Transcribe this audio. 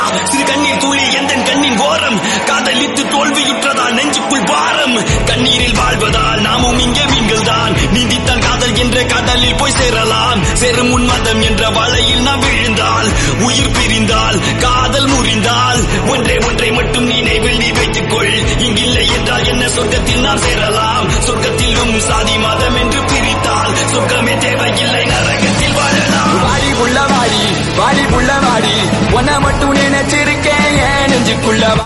சிறு கண்ணீர் துளி எந்த கண்ணின் ஓரம் காதலித்து தோல்வியுற்றதால் நெஞ்சுக்குள் பாரம் கண்ணீரில் வாழ்வதால் நாமும் இங்கே மீன்கள் தான் நீந்தித்தால் காதல் என்ற கடலில் போய் சேரலாம் சேரும் உன்மதம் என்ற வலையில் நாம் விழுந்தால் உயிர் பிரிந்தால் காதல் முறிந்தால் ஒன்றே ஒன்றை மட்டும் நினைவில் நீ வைத்துக் கொள் இங்கில்லை என்றால் என்ன சொர்க்கத்தில் நாம் சேரலாம் சொர்க்கத்திலும் சாதி மதம் என்று